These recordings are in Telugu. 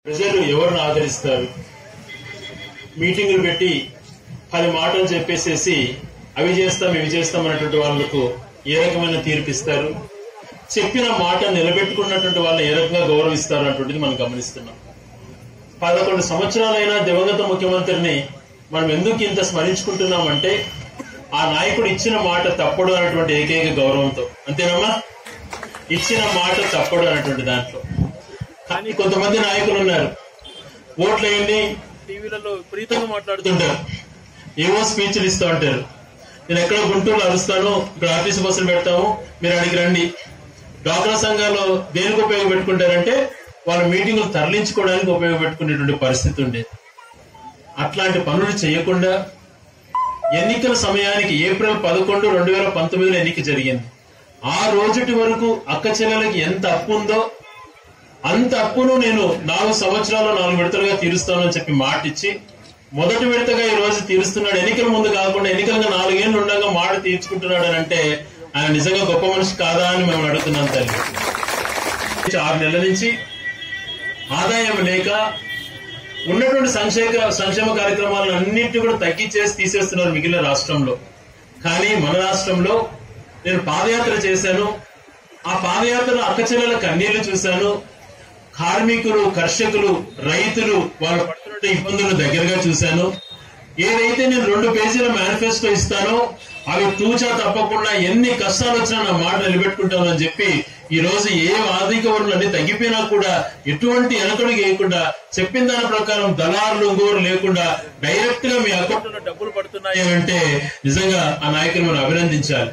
ప్రజలు ఎవరిని ఆదరిస్తారు మీటింగులు పెట్టి పది మాటలు చెప్పేసేసి అవి చేస్తాం ఇవి చేస్తాం అన్నటువంటి వాళ్ళకు ఏ రకమైన తీర్పిస్తారు చెప్పిన మాట నిలబెట్టుకున్నటువంటి వాళ్ళని ఏ రకంగా గౌరవిస్తారు అన్నటువంటిది మనం గమనిస్తున్నాం పదకొండు సంవత్సరాలైన దివంగత ముఖ్యమంత్రిని మనం ఎందుకు ఇంత స్మరించుకుంటున్నామంటే ఆ నాయకుడు ఇచ్చిన మాట తప్పడు అన్నటువంటి ఏకైక గౌరవంతో అంతేనమ్మా ఇచ్చిన మాట తప్పడు అన్నటువంటి దాంట్లో కానీ కొంతమంది నాయకులు ఉన్నారు ఓట్లు వేయండి టీవీలలో విపరీతంగా మాట్లాడుతుంటారు ఏవో స్పీచ్లు ఇస్తూ ఉంటారు నేను ఎక్కడ గుంటూరులో అరుస్తాను ఇక్కడ ఆఫీస్ బస్సులు పెడతాము మీరు అడిగి రండి డ్వాక్రా సంఘాలు దేనికి ఉపయోగపెట్టుకుంటారంటే వాళ్ళ మీటింగులు తరలించుకోవడానికి ఉపయోగపెట్టుకునేటువంటి పరిస్థితి ఉండేది అట్లాంటి పనులు చేయకుండా ఎన్నికల సమయానికి ఏప్రిల్ పదకొండు రెండు వేల పంతొమ్మిదిలో ఎన్నిక జరిగింది ఆ రోజుటి వరకు అక్క చెల్లెలకి ఎంత అప్పు ఉందో అంత అప్పును నేను నాలుగు సంవత్సరాలు నాలుగు విడతలుగా తీరుస్తానని చెప్పి మాట ఇచ్చి మొదటి విడతగా ఈ రోజు తీరుస్తున్నాడు ఎన్నికల ముందు కాకుండా ఎన్నికలుగా నాలుగేళ్లు ఉండగా మాట తీర్చుకుంటున్నాడు అని అంటే ఆయన నిజంగా గొప్ప మనిషి కాదా అని మేము అడుగుతున్నాం తల్లి ఆరు నెలల నుంచి ఆదాయం లేక ఉన్నటువంటి సంక్షేమ సంక్షేమ కార్యక్రమాలను అన్నింటినీ కూడా తగ్గించేసి తీసేస్తున్నారు మిగిలిన రాష్ట్రంలో కానీ మన రాష్ట్రంలో నేను పాదయాత్ర చేశాను ఆ పాదయాత్రలో అక్కచెల్లెల కన్నీళ్లు చూశాను కార్మికులు కర్షకులు రైతులు వాళ్ళు పడుతున్న ఇబ్బందులు దగ్గరగా చూశాను ఏదైతే నేను రెండు పేజీల మేనిఫెస్టో ఇస్తానో అవి తూచా తప్పకుండా ఎన్ని కష్టాలు వచ్చినా నా మాట నిలబెట్టుకుంటాను అని చెప్పి ఈ రోజు ఏ ఆర్థిక వనరులన్నీ తగ్గిపోయినా కూడా ఎటువంటి వెనకడుగు వేయకుండా చెప్పిన దాని ప్రకారం దళారులు గోరు లేకుండా డైరెక్ట్ గా మీ అకౌంట్ లో డబ్బులు పడుతున్నాయి అని అంటే నిజంగా ఆ నాయకుని మనం అభినందించాలి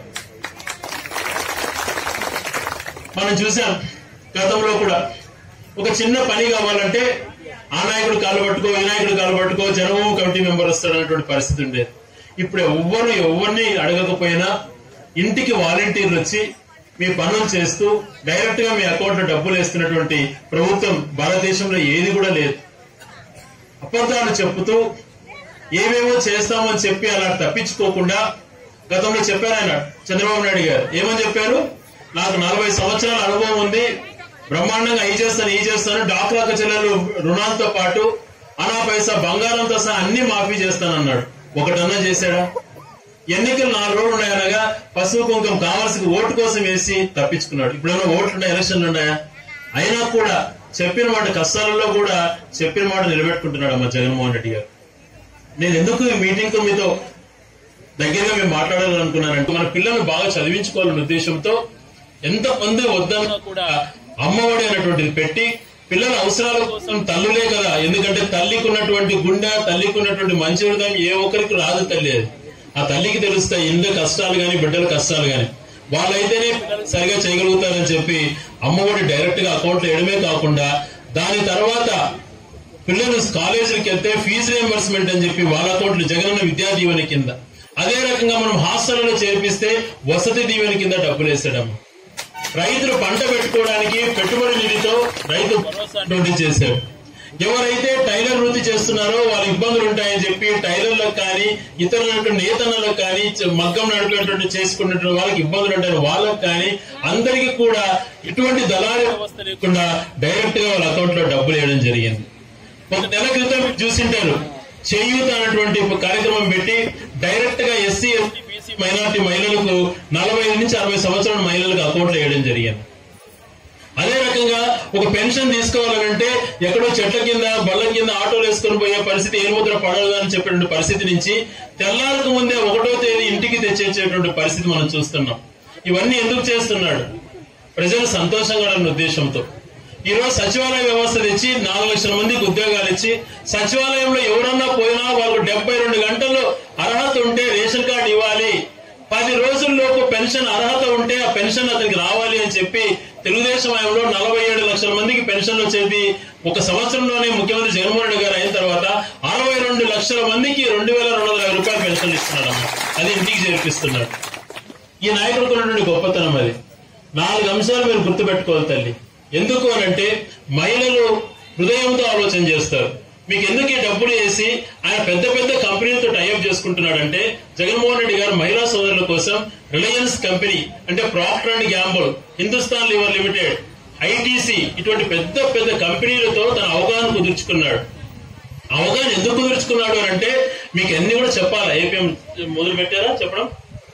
మనం చూసాం గతంలో కూడా ఒక చిన్న పని కావాలంటే ఆ నాయకుడు కాలు పట్టుకో ఈ నాయకుడు కాలు పట్టుకో జనము కమిటీ మెంబర్ వస్తాడు అనేటువంటి పరిస్థితి ఉండేది ఇప్పుడు ఎవ్వరు ఎవరిని అడగకపోయినా ఇంటికి వాలంటీర్లు వచ్చి మీ పనులు చేస్తూ డైరెక్ట్ గా మీ అకౌంట్ లో డబ్బులు వేస్తున్నటువంటి ప్రభుత్వం భారతదేశంలో ఏది కూడా లేదు అబద్ధాలు చెప్పుతూ ఏమేమో చేస్తామని చెప్పి అలా తప్పించుకోకుండా గతంలో చెప్పారు ఆయన చంద్రబాబు నాయుడు గారు ఏమని చెప్పారు నాకు నలభై సంవత్సరాల అనుభవం ఉంది బ్రహ్మాండంగా ఈ చేస్తాను ఈ చేస్తాను డాక్రా చెల్లెలు రుణాలతో పాటు అనా పైసా బంగారంతో సహా అన్ని మాఫీ చేస్తానన్నాడు ఒకటన్నా చేశాడా ఎన్నికలు నాలుగు రోజులు ఉన్నాయనగా పసుపు కుంకం కావాల్సిన ఓటు కోసం వేసి తప్పించుకున్నాడు ఇప్పుడేమో ఓట్లు ఉన్నాయి ఎలక్షన్లు ఉన్నాయా అయినా కూడా చెప్పిన మాట కష్టాలలో కూడా చెప్పిన మాట నిలబెట్టుకుంటున్నాడు అమ్మ జగన్మోహన్ రెడ్డి గారు నేను ఎందుకు ఈ మీటింగ్ కు మీతో దగ్గరగా మేము మాట్లాడాలనుకున్నానంటే మన పిల్లల్ని బాగా చదివించుకోవాలనే ఉద్దేశంతో ఎంత మంది వద్దన్నా కూడా అమ్మఒడి అనేటువంటిది పెట్టి పిల్లల అవసరాల కోసం తల్లులే కదా ఎందుకంటే తల్లికి ఉన్నటువంటి గుండె తల్లికి ఉన్నటువంటి మంచి హృదయం ఏ ఒక్కరికి రాదు తల్లి అది ఆ తల్లికి తెలుస్తాయి ఇంట్లో కష్టాలు గాని బిడ్డల కష్టాలు గాని వాళ్ళైతేనే పిల్లలు సరిగా చేయగలుగుతారని చెప్పి అమ్మఒడి డైరెక్ట్ గా అకౌంట్ లో వేయడమే కాకుండా దాని తర్వాత పిల్లలు కాలేజీలకు వెళ్తే ఫీజు రియంబర్స్మెంట్ అని చెప్పి వాళ్ళ అకౌంట్లు జగనన్న విద్యా దీవెన కింద అదే రకంగా మనం హాస్టల్లో చేర్పిస్తే వసతి దీవెన కింద డబ్బులు వేసాడమ్మ రైతులు పంట పెట్టుకోవడానికి పెట్టుబడి నిధితో రైతు భరోసా అటువంటి చేశారు ఎవరైతే టైలర్ వృత్తి చేస్తున్నారో వాళ్ళ ఇబ్బందులు ఉంటాయని చెప్పి టైలర్లకు కానీ ఇతరుల నేతన్నలకు కానీ చ- మగ్గం నడిపేటువంటి చేసుకున్నటువంటి వాళ్ళకి ఇబ్బందులు ఉంటాయి వాళ్ళకి కానీ అందరికీ కూడా ఎటువంటి దళారీ వ్యవస్థ లేకుండా డైరెక్ట్ గా వాళ్ళ అకౌంట్ లో డబ్బులు వేయడం జరిగింది ఒక నెల క్రితం మీరు చూసింటారు చేయూత అనేటువంటి ఒక కార్యక్రమం పెట్టి డైరెక్ట్ గా ఎస్సీ ఎస్టీ బీసీ మైనార్టీ మహిళలకు నలభై ఐదు నుంచి అరవై సంవత్సరాల మహిళలకు అకౌంట్లు వేయడం జరిగింది అదే రకంగా ఒక పెన్షన్ తీసుకోవాలంటే ఎక్కడో చెట్ల కింద బల్ల కింద ఆటోలు వేసుకొని పోయే పరిస్థితి ఏముద్ర పడదు అని చెప్పినటువంటి పరిస్థితి నుంచి తెల్లారకు ముందే ఒకటో తేదీ ఇంటికి తెచ్చేసేటువంటి పరిస్థితి మనం చూస్తున్నాం ఇవన్నీ ఎందుకు చేస్తున్నాడు ప్రజలు సంతోషంగా ఉండాలనే ఉద్దేశంతో ఈ రోజు సచివాలయ వ్యవస్థ తెచ్చి నాలుగు లక్షల మందికి ఉద్యోగాలు ఇచ్చి సచివాలయంలో ఎవరన్నా పోయినా వాళ్ళకు డెబ్బై రెండు గంటల్లో అర్హత ఉంటే రేషన్ కార్డు ఇవ్వాలి పది రోజుల్లోపు పెన్షన్ అర్హత ఉంటే ఆ పెన్షన్ అతనికి రావాలి అని చెప్పి తెలుగుదేశం హయాంలో నలభై ఏడు లక్షల మందికి పెన్షన్లు వచ్చేది ఒక సంవత్సరంలోనే ముఖ్యమంత్రి జగన్మోహన్ రెడ్డి గారు అయిన తర్వాత అరవై రెండు లక్షల మందికి రెండు వేల రెండు వందల యాభై రూపాయలు పెన్షన్లు ఇస్తున్నాడు అది ఇంటికి చేర్పిస్తున్నాడు ఈ నాయకుడికి ఉన్నటువంటి గొప్పతనం అది నాలుగు అంశాలు మీరు గుర్తుపెట్టుకోవాలి తల్లి ఎందుకు అని అంటే మహిళలు హృదయంతో ఆలోచన చేస్తారు మీకు ఎందుకు ఈ డబ్బులు వేసి ఆయన పెద్ద పెద్ద కంపెనీలతో టైఅప్ చేసుకుంటున్నాడంటే జగన్మోహన్ రెడ్డి గారు మహిళా సోదరుల కోసం రిలయన్స్ కంపెనీ అంటే Procter and Gamble Hindustan Lever Limited ITC ఇటువంటి పెద్ద పెద్ద కంపెనీలతో తన అవగాహన కుదుర్చుకున్నాడు అవగాహన ఎందుకు కుదుర్చుకున్నాడు అని అంటే మీకు అన్ని కూడా చెప్పాలా ఏపీఎం మొదలు పెట్టారా చెప్పడం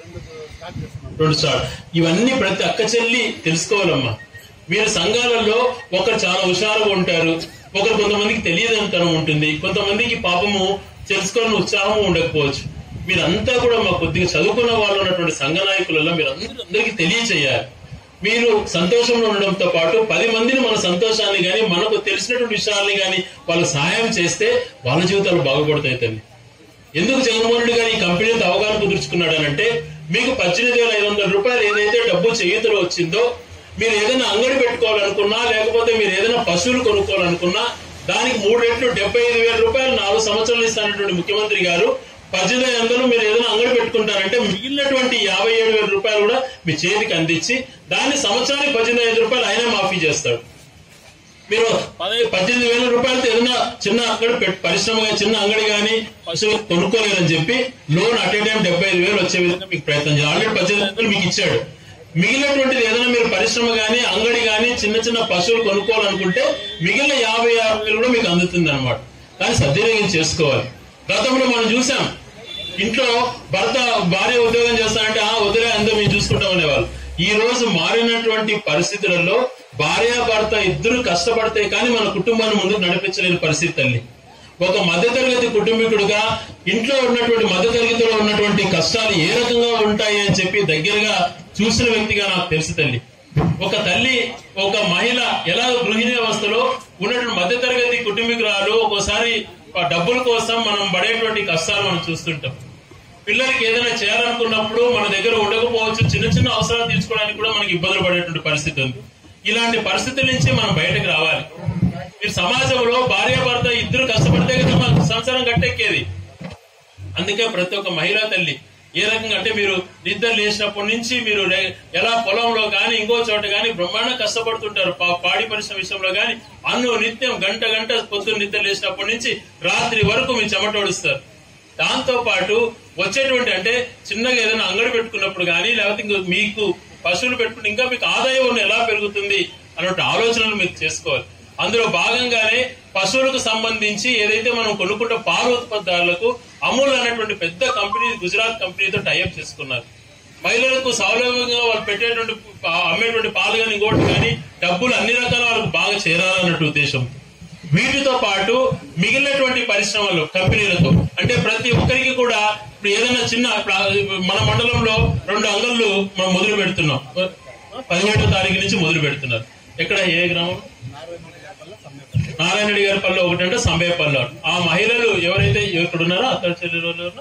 రెండు సార్లు ఇవన్నీ ప్రతి అక్క చెల్లి తెలుసుకోవాలమ్మా మీరు సంఘాలలో ఒకరు చాలా హుషారుగా ఉంటారు ఒకరు కొంతమందికి తెలియదంతనం ఉంటుంది కొంతమందికి పాపము తెలుసుకోవాలని ఉత్సాహం ఉండకపోవచ్చు మీరంతా కూడా మా కొద్దిగా చదువుకున్న వాళ్ళు ఉన్నటువంటి సంఘ నాయకులలో మీరు అందరూ అందరికీ తెలియచేయాలి మీరు సంతోషంలో ఉండడంతో పాటు పది మందిని మన సంతోషాన్ని గాని మనకు తెలిసినటువంటి విషయాల్ని గాని వాళ్ళకి సహాయం చేస్తే వాళ్ళ జీవితాలు బాగుపడతాయి తల్లి ఎందుకు జగన్మోహన్ రెడ్డి గారు ఈ కంపెనీతో అవగాహన కుదుర్చుకున్నాడు అని అంటే మీకు పద్దెనిమిది వేల ఐదు వందల రూపాయలు ఏదైతే డబ్బు చేతిలో వచ్చిందో మీరు ఏదైనా అంగడి పెట్టుకోవాలనుకున్నా లేకపోతే మీరు ఏదైనా పశువులు కొనుక్కోవాలనుకున్నా దానికి మూడు రెట్లు డెబ్బై ఐదు వేల రూపాయలు నాలుగు సంవత్సరాలు ఇస్తానటువంటి ముఖ్యమంత్రి గారు పద్దెనిమిది వందలు మీరు ఏదైనా అంగడి పెట్టుకుంటారంటే మిగిలినటువంటి యాభై ఏడు వేల రూపాయలు కూడా మీ చేతికి అందించి దాన్ని సంవత్సరానికి పద్దెనిమిది ఐదు రూపాయలు ఆయనే మాఫీ చేస్తాడు మీరు పదహై- పద్దెనిమిది వేల రూపాయలతో ఏదైనా చిన్న అంగడి పెట్- పరిశ్రమ గాని, చిన్న అంగడి కానీ పశువులు కొనుక్కోలేదని చెప్పి లోన్ అట్ ఏ టైం డెబ్బై ఐదు వేలు వచ్చే విధంగా మీకు ప్రయత్నం చేయాలి ఆల్రెడీ పద్దెనిమిది వందలు మీకు ఇచ్చాడు మిగిలినటువంటిది ఏదైనా మీరు పరిశ్రమ గాని అంగడి గాని చిన్న చిన్న పశువులు కొనుక్కోవాలనుకుంటే మిగిలిన యాభై ఆరు వేలు కూడా మీకు అందుతుంది అనమాట కానీ సద్వినియోగం చేసుకోవాలి గతంలో మనం చూసాం ఇంట్లో భర్త భార్య ఉద్యోగం చేస్తానంటే ఆ వదిలే అందరూ మేము చూసుకుంటాం అనేవాళ్ళు ఈ రోజు మారినటువంటి పరిస్థితులలో భార్య భర్త ఇద్దరు కష్టపడితే కానీ మన కుటుంబాన్ని ముందుకు నడిపించలేని పరిస్థితి తల్లి ఒక మధ్యతరగతి కుటుంబీకుడుగా ఇంట్లో ఉన్నటువంటి మధ్యతరగతిలో ఉన్నటువంటి కష్టాలు ఏ రకంగా ఉంటాయి అని చెప్పి దగ్గరగా చూసిన వ్యక్తిగా నాకు తెలుసు తల్లి ఒక తల్లి ఒక మహిళ ఎలా గృహిణి వ్యవస్థలో ఉన్నటువంటి మధ్యతరగతి కుటుంబీకురాలు ఒక్కోసారి ఆ డబ్బుల కోసం మనం పడేటువంటి కష్టాలు మనం చూస్తుంటాం పిల్లలకి ఏదైనా చేయాలనుకున్నప్పుడు మన దగ్గర ఉండకపోవచ్చు చిన్న చిన్న అవసరాలు తీర్చుకోవడానికి కూడా మనకి ఇబ్బందులు పడేటువంటి పరిస్థితి ఉంది ఇలాంటి పరిస్థితుల నుంచి మనం బయటకు రావాలి మీరు సమాజంలో భార్య భర్త ఇద్దరు కష్టపడితే కదా మన సంసారం గట్టెక్కేది అందుకే ప్రతి ఒక్క మహిళా తల్లి ఏ రకంగా అంటే మీరు నిద్ర లేచినప్పటి నుంచి మీరు రే- ఎలా పొలంలో కానీ ఇంకో చోట కానీ బ్రహ్మాండ కష్టపడుతుంటారు పా- పాడి పరిశ్రమ విషయంలో కానీ అన్ను నిత్యం గంట గంట పొద్దున్న నిద్ర లేచినప్పటి నుంచి రాత్రి వరకు మీ చెమటోడుస్తారు దాంతో పాటు వచ్చేటువంటి అంటే చిన్నగా ఏదైనా అంగడి పెట్టుకున్నప్పుడు కానీ లేకపోతే ఇంకో మీకు పశువులు పెట్టుకుంటే ఇంకా మీకు ఆదాయం ఎలా పెరుగుతుంది అన్నట్టు ఆలోచనలు మీరు చేసుకోవాలి అందులో భాగంగానే పశువులకు సంబంధించి ఏదైతే మనం కొనుక్కుంటే పాలు ఉత్పత్తిదారులకు అమూల్ అనేటువంటి పెద్ద కంపెనీ గుజరాత్ కంపెనీతో టైఅప్ చేసుకున్నారు మహిళలకు సౌలభ్యంగా వాళ్ళు పెట్టేటువంటి పా- అమ్మేటువంటి పాలు కానీ ఇంకోటి కానీ డబ్బులు అన్ని రకాల వాళ్ళకు బాగా చేరాలన్నట్టు ఉద్దేశం వీటితో పాటు మిగిలినటువంటి పరిశ్రమలు కంపెనీలతో అంటే ప్రతి ఒక్కరికి కూడా ఇప్పుడు ఏదైనా చిన్న ఇప్పుడు ఆ- మన మండలంలో రెండు అంగళ్ళు మనం మొదలు పెడుతున్నాం పదిహేడో తారీఖు నుంచి మొదలు పెడుతున్నారు ఎక్కడ ఏ గ్రామం నారాయణ రెడ్డి గారి పల్లె ఒకటి అంటే సంబేపల్లి ఆ మహిళలు ఎవరైతే ఇక్కడ ఉన్నారో అక్కడ చెల్లెలు ఎవరు?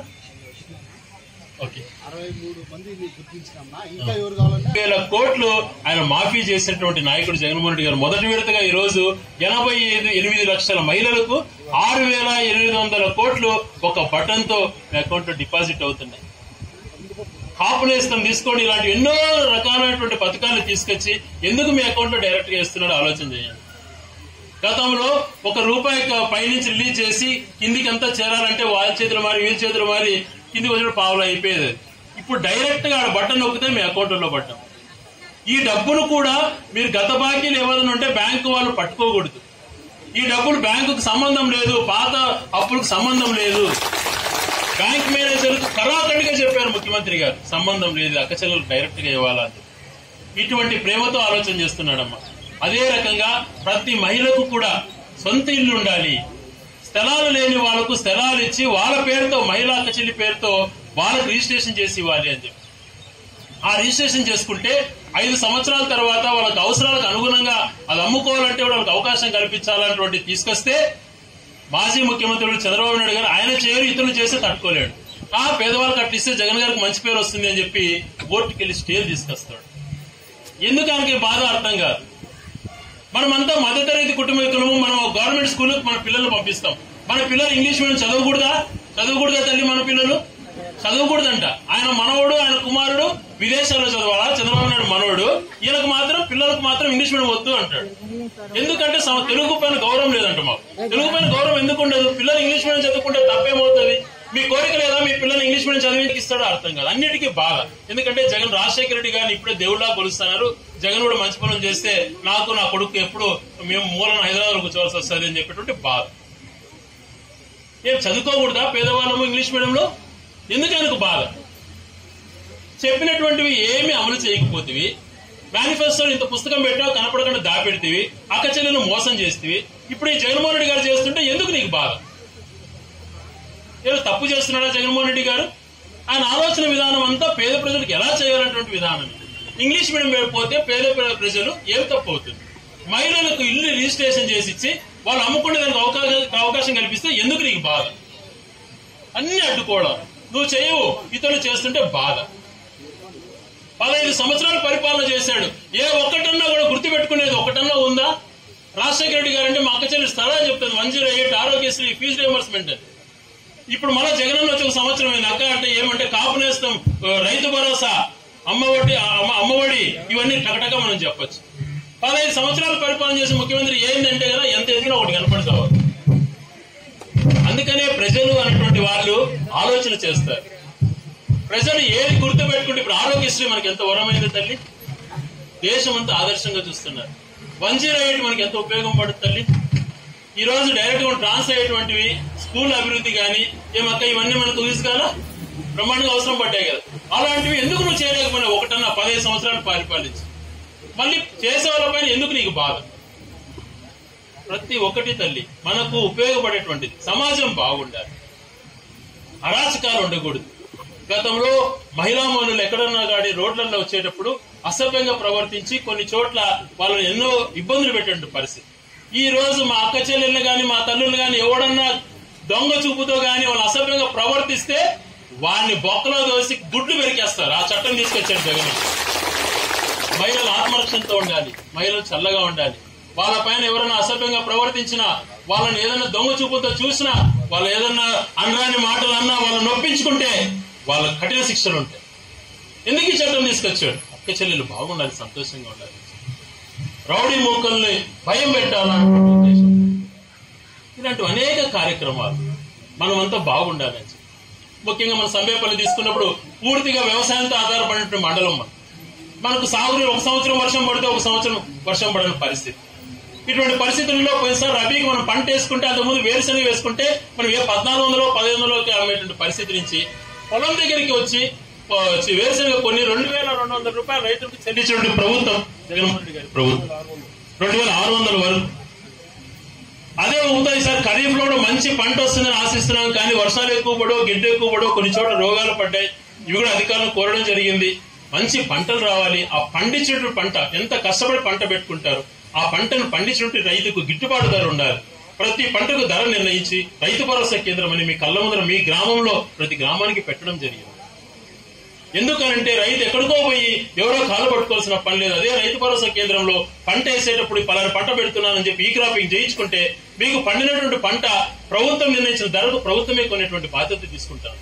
ఓకే అరవై మూడు మందిని గుర్తించినమ్మా ఇంకా ఎవరు కావాలంటే వేల కోట్లు ఆయన మాఫీ చేసినటువంటి నాయకుడు జగన్మోహన్ రెడ్డి గారు మొదటి విడతగా ఈ రోజు ఎనభై ఐదు ఎనిమిది లక్షల మహిళలకు ఆరు వేల ఎనిమిది వందల కోట్లు ఒక బటన్ తో మీ అకౌంట్ లో డిపాజిట్ అవుతున్నాయి కాపు నేస్తం తీసుకోండి ఇలాంటి ఎన్నో రకాలైనటువంటి పథకాలు తీసుకొచ్చి ఎందుకు మీ అకౌంట్ లో డైరెక్ట్ గా ఇస్తున్నాడో ఆలోచన చేయండి గతంలో ఒక రూపాయి క- పైనుంచి రిలీజ్ చేసి కిందికి అంతా చేరాలంటే వాళ్ళ చేతులు మారి వీళ్ళ చేతులు మారి కిందికి వచ్చిన పావులు అయిపోయేది ఇప్పుడు డైరెక్ట్ గా ఆడ బటన్ నొక్కితే మీ అకౌంట్ లో పడ్డాం ఈ డబ్బును కూడా మీరు గత బాకీలు ఏమైనా ఉంటే బ్యాంకు వాళ్ళు పట్టుకోకూడదు ఈ డబ్బులు బ్యాంకుకు సంబంధం లేదు పాత అప్పులకు సంబంధం లేదు బ్యాంక్ మేనేజర్ కరాఖండిగా చెప్పారు ముఖ్యమంత్రి గారు సంబంధం లేదు అక్కచెల్లెలు డైరెక్ట్ గా ఇవ్వాలని ఇటువంటి ప్రేమతో ఆలోచన చేస్తున్నాడమ్మా అదే రకంగా ప్రతి మహిళకు కూడా సొంత ఇల్లు ఉండాలి స్థలాలు లేని వాళ్ళకు స్థలాలు ఇచ్చి వాళ్ళ పేరుతో మహిళా కచెల్లి పేరుతో వాళ్ళకు రిజిస్ట్రేషన్ చేసి ఇవ్వాలి అని చెప్పి ఆ రిజిస్ట్రేషన్ చేసుకుంటే ఐదు సంవత్సరాల తర్వాత వాళ్ళకి అవసరాలకు అనుగుణంగా అది అమ్ముకోవాలంటే వాళ్ళకి అవకాశం కల్పించాలన్నటువంటి తీసుకొస్తే మాజీ ముఖ్యమంత్రులు చంద్రబాబు నాయుడు గారు ఆయన చేయరు ఇతరులు చేస్తే తట్టుకోలేడు ఆ పేదవాళ్ళకి అట్లా ఇస్తే జగన్ గారికి మంచి పేరు వస్తుంది అని చెప్పి కోర్టుకి వెళ్ళి స్టేలు తీసుకొస్తాడు ఎందుకు ఆయనకి బాధ అర్థం కాదు మనమంతా మధ్యతరగతి కుటుంబీకులము మనం గవర్నమెంట్ స్కూల్కి మన పిల్లల్ని పంపిస్తాం మన పిల్లలు ఇంగ్లీష్ మీడియం చదవకూడదా చదవకూడదా తల్లి మన పిల్లలు చదవకూడదంట ఆయన మనవడు ఆయన కుమారుడు విదేశాల్లో చదవాలా చంద్రబాబు నాయుడు మనవడు ఈయనకు మాత్రం పిల్లలకు మాత్రం ఇంగ్లీష్ మీడియం వద్దు అంటాడు ఎందుకంటే సమ- తెలుగు పైన గౌరవం లేదంట మాకు తెలుగు పైన గౌరవం ఎందుకు ఉండదు పిల్లలు ఇంగ్లీష్ మీడియం చదువుకుంటే తప్పేమవుతుంది మీ కోరిక లేదా మీ పిల్లల్ని ఇంగ్లీష్ మీడియం చదివించి ఇస్తాడో అర్థం కాదు అన్నిటికీ బాధ ఎందుకంటే జగన్ రాజశేఖర రెడ్డి గారిని ఇప్పుడే దేవుళ్ళ కొలుస్తున్నారు జగన్ కూడా మంచి పనులు చేస్తే నాకు నా కొడుకు ఎప్పుడు మేము మూలన హైదరాబాద్ కూర్చోవాల్సి వస్తుంది అని చెప్పేటువంటి బాధ ఏం చదువుకోకూడదా పేదవాళ్ళము ఇంగ్లీష్ మీడియంలో ఎందుకు ఆయనకు బాధ చెప్పినటువంటివి ఏమి అమలు చేయకపోతేవి మేనిఫెస్టో ఇంత పుస్తకం పెట్టావు కనపడకుండా దాపెడితివి అక్క చెల్లెలు మోసం చేస్తేవి ఇప్పుడు ఈ జగన్మోహన్ రెడ్డి గారు చేస్తుంటే ఎందుకు నీకు బాధ ఏదో తప్పు చేస్తున్నాడా జగన్మోహన్ రెడ్డి గారు ఆయన ఆలోచన విధానం అంతా పేద ప్రజలకు ఎలా చేయాలన్నటువంటి విధానం ఇంగ్లీష్ మీడియం పోతే పేద ప్ర- ప్రజలు ఏం తప్పు అవుతుంది మహిళలకు ఇల్లు రిజిస్ట్రేషన్ చేసి ఇచ్చి వాళ్ళు అమ్ముకునే దానికి అవకాశం అవకాశం కల్పిస్తే ఎందుకు నీకు బాధ అన్ని అడ్డుకోవడం నువ్వు చేయవు ఇతరులు చేస్తుంటే బాధ పదహైదు సంవత్సరాలు పరిపాలన చేశాడు ఏ ఒక్కటన్నా కూడా గుర్తు పెట్టుకునేది ఒకటన్నా ఉందా రాజశేఖర రెడ్డి గారు అంటే మా అక్క చెల్లి స్థలా చెప్తుంది one zero eight Aarogyasri fee reimbursement అని ఇప్పుడు మళ్ళా జగన్ వచ్చి ఒక సంవత్సరం అయింది అక్క అంటే ఏమంటే కాపు నేస్తం ఆ, రైతు భరోసా అమ్మఒడి అమ్మ- అమ్మఒడి ఇవన్నీ టకటక మనం చెప్పొచ్చు పదహైదు సంవత్సరాలు పరిపాలన చేసిన ముఖ్యమంత్రి ఏంటంటే కదా ఎంత ఎదిగినా ఒకటి కనపడతావు అందుకనే ప్రజలు అనేటువంటి వాళ్ళు ఆలోచన చేస్తారు ప్రజలు ఏది గుర్తు పెట్టుకుంటే ఇప్పుడు ఆరోగ్యశ్రీ మనకి ఎంత వరమైంది తల్లి దేశం అంతా ఆదర్శంగా చూస్తున్నారు వన్ జీరో ఎయిట్ మనకి ఎంత ఉపయోగం పడుతుంది తల్లి ఈ రోజు డైరెక్ట్ గా ట్రాన్స్ అయ్యేటువంటివి స్కూల్ అభివృద్ధి కానీ ఏమక్క ఇవన్నీ మనకు తీసుకోవాలా బ్రహ్మాండంగా అవసరం పడ్డాయి కదా అలాంటివి ఎందుకు నువ్వు చేయలేకపోయినా ఒకటన్నా పదిహేను సంవత్సరాలు పరిపాలించి మళ్ళీ చేసే వాళ్ళపైన ఎందుకు నీకు బాధ ప్రతి ఒక్కటి తల్లి మనకు ఉపయోగపడేటువంటిది సమాజం బాగుండాలి అరాచకాలు ఉండకూడదు గతంలో మహిళా మనులు ఎక్కడన్నా గాడి రోడ్లలో వచ్చేటప్పుడు అసభ్యంగా ప్రవర్తించి కొన్ని చోట్ల వాళ్ళని ఎన్నో ఇబ్బందులు పెట్టే పరిస్థితి ఈ రోజు మా అక్క చెల్లెళ్ళు గాని మా తల్లులు గాని ఎవడన్నా దొంగ చూపుతో గాని వాళ్ళు అసభ్యంగా ప్రవర్తిస్తే వాడిని బొక్కలో దోసి గుడ్లు పెరికేస్తారు ఆ చట్టం తీసుకొచ్చారు జగన్ మహిళలు ఆత్మరక్షణతో ఉండాలి మహిళలు చల్లగా ఉండాలి వాళ్ళ పైన ఎవరైనా అసభ్యంగా ప్రవర్తించినా వాళ్ళని ఏదైనా దొంగ చూపులతో చూసినా వాళ్ళు ఏదన్నా అనరాని మాటలు అన్నా వాళ్ళని నొప్పించుకుంటే వాళ్ళ కఠిన శిక్షలు ఉంటాయి ఎందుకు ఈ చట్టం తీసుకొచ్చాడు అక్క చెల్లెలు బాగుండాలి సంతోషంగా ఉండాలి రౌడీ మూకల్ని భయం పెట్టాలన్నటువంటి ఉద్దేశం ఇలాంటి అనేక కార్యక్రమాలు మనమంతా బాగుండాలని చెప్పి. ముఖ్యంగా మన సంబేపల్లి తీసుకున్నప్పుడు పూర్తిగా వ్యవసాయంతో ఆధారపడినటువంటి మండలం మనం మనకు సాగునీరు ఒక సంవత్సరం వర్షం పడితే ఒక సంవత్సరం వర్షం పడని పరిస్థితి ఇటువంటి పరిస్థితుల్లో పోయినసారి రబీకి మనం పంట వేసుకుంటే అంతకుముందు వేరుశనగ వేసుకుంటే మనం ఏ పద్నాలుగు వందలు పదిహేను వందలకి అమ్మేటువంటి పరిస్థితి నుంచి పొలం దగ్గరికి వచ్చి ఆ, వచ్చి వేరుశనగ కొన్ని రెండు వేల రెండు వందల రూపాయలు రైతులకు చెల్లించినటువంటి ప్రభుత్వం జగన్మోహన్ రెడ్డి గారి ప్రభుత్వం రెండు వేల ఆరు వందల వరకు అదే అవుతాయి సార్ ఖరీఫ్ లో కూడా మంచి పంట వస్తుందని ఆశిస్తున్నాం కానీ వర్షాలు ఎక్కువ పడో గిడ్డ ఎక్కువ పడో కొన్ని చోట్ల రోగాలు పడ్డాయి ఇవి కూడా అధికారులు కోరడం జరిగింది మంచి పంటలు రావాలి ఆ పండించినటువంటి పంట ఎంత కష్టపడి పంట పెట్టుకుంటారు ఆ పంటను పండించినటువంటి రైతుకు గిట్టుబాటు ధర ఉండాలి ప్రతి పంటకు ధర నిర్ణయించి రైతు భరోసా కేంద్రం అని మీ కళ్ళ ముందర మీ గ్రామంలో ప్రతి గ్రామానికి పెట్టడం జరిగింది ఎందుకనంటే రైతు ఎక్కడికో పోయి ఎవరో కాలు పట్టుకోవాల్సిన పని లేదు అదే రైతు భరోసా కేంద్రంలో పంట వేసేటప్పుడు పలానా పంట పెడుతున్నానని చెప్పి ఈ క్రాపింగ్ చేయించుకుంటే మీకు పండినటువంటి పంట ప్రభుత్వం నిర్ణయించిన ధరకు ప్రభుత్వమే కొనేటువంటి బాధ్యత తీసుకుంటాను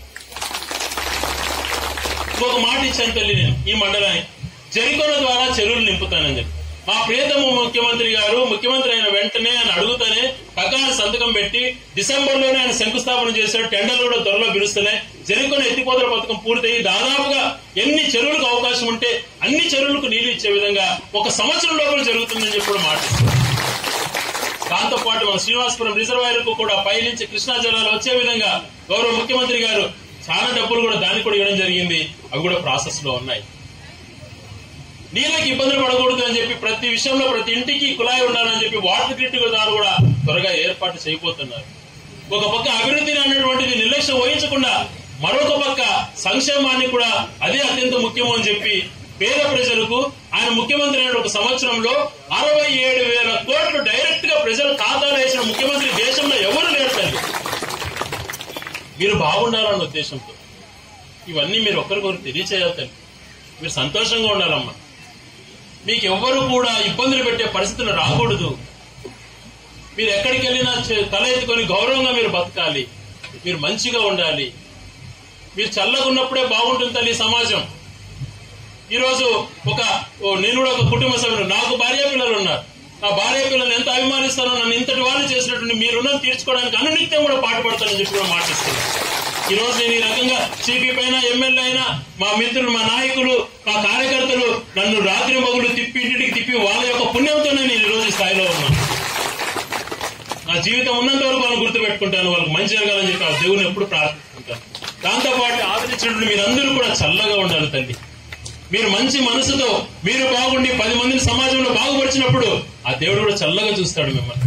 ఇంకొక మాట ఇచ్చాను తల్లి నేను ఈ మండలానికి జరికొన ద్వారా చెరువులు నింపుతానని చెప్పి మా ప్రియతమ ముఖ్యమంత్రి గారు ముఖ్యమంత్రి అయిన వెంటనే ఆయన అడుగుతానే పక్కన సంతకం పెట్టి డిసెంబర్ లోనే ఆయన శంకుస్థాపన చేశాడు టెండర్లు కూడా త్వరలో పిలుస్తున్నాయి జరికొన ఎత్తిపోతల పథకం పూర్తయి దాదాపుగా ఎన్ని చెరువులకు అవకాశం ఉంటే అన్ని చెరువులకు నీళ్లు ఇచ్చే విధంగా ఒక సంవత్సరం లోపల జరుగుతుందని చెప్పి కూడా మాట ఇస్తారు. దాంతో పాటు మన శ్రీనివాసపురం రిజర్వాయర్ కు కూడా పైనుంచి కృష్ణా జిల్లాలో వచ్చే విధంగా గౌరవ ముఖ్యమంత్రి గారు చాలా డబ్బులు కూడా దానికి కూడా ఇవ్వడం జరిగింది అవి కూడా ప్రాసెస్ లో ఉన్నాయి నీళ్ళకి ఇబ్బందులు పడకూడదు అని చెప్పి ప్రతి విషయంలో ప్రతి ఇంటికి కుళాయి ఉండాలని చెప్పి వాటర్ గ్రిడ్ ద్వారా కూడా త్వరగా ఏర్పాటు చేయబోతున్నారు ఒక పక్క అభివృద్ధిని అన్నటువంటిది నిర్లక్ష్యం వహించకుండా మరొక పక్క సంక్షేమాన్ని కూడా అదే అత్యంత ముఖ్యము అని చెప్పి పేద ప్రజలకు ఆయన ముఖ్యమంత్రి అయిన ఒక సంవత్సరంలో అరవై ఏడు వేల కోట్లు డైరెక్ట్ గా ప్రజల ఖాతాలో వేసిన ముఖ్యమంత్రి దేశంలో ఎవరు లేరు తల్లి మీరు బాగుండాలన్న ఉద్దేశంతో ఇవన్నీ మీరు ఒకరికొకరు తెలియచేయాలి తల్లి మీరు సంతోషంగా ఉండాలమ్మా మీకు ఎవ్వరు కూడా ఇబ్బందులు పెట్టే పరిస్థితులు రాకూడదు మీరు ఎక్కడికి వెళ్ళినా చే- తల ఎత్తుకొని గౌరవంగా మీరు బతకాలి మీరు మంచిగా ఉండాలి మీరు చల్లగా ఉన్నప్పుడే బాగుంటుంది తల్లి సమాజం ఈరోజు ఒక ఓ నేను కూడా ఒక కుటుంబ సభ్యుడు నాకు భార్య పిల్లలు ఉన్నారు నా భార్య పిల్లలు ఎంత అభిమానిస్తానో నన్ను ఇంతటి వాళ్ళు చేసినటువంటి మీ రుణం తీర్చుకోవడానికి అనునిత్యం కూడా పాటుపడతానని చెప్పి కూడా మాటిస్తున్నాను ఈ రోజు నేను ఈ రకంగా సిపి పైన ఎమ్మెల్యే అయినా మా మిత్రులు మా నాయకులు మా కార్యకర్తలు నన్ను రాత్రి మగులు తిప్పి ఇంటికి తిప్పి వాళ్ళ యొక్క పుణ్యంతోనే నేను ఈ రోజు ఈ స్థాయిలో ఉన్నాను నా జీవితం ఉన్నంత వరకు వాళ్ళని గుర్తుపెట్టుకుంటాను వాళ్ళకి మంచి జరగాలని చెప్పి ఆ దేవుని ఎప్పుడు ప్రార్థిస్తుంటాను దాంతో పాటు ఆదరించినటువంటి మీరందరూ కూడా చల్లగా ఉండాలి తల్లి మీరు మంచి మనసుతో మీరు బాగుండి పది మందిని సమాజంలో బాగుపరిచినప్పుడు ఆ దేవుడు కూడా చల్లగా చూస్తాడు మిమ్మల్ని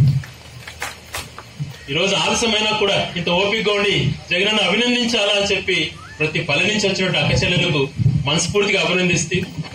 ఈ రోజు ఆలస్యమైనా కూడా ఇంత ఓపికగా ఉండి జగనన్న అభినందించాలా అని చెప్పి ప్రతి పల్లె నుంచి వచ్చినట్టు అక్క చెల్లెలకు మనస్ఫూర్తిగా అభినందిస్తూ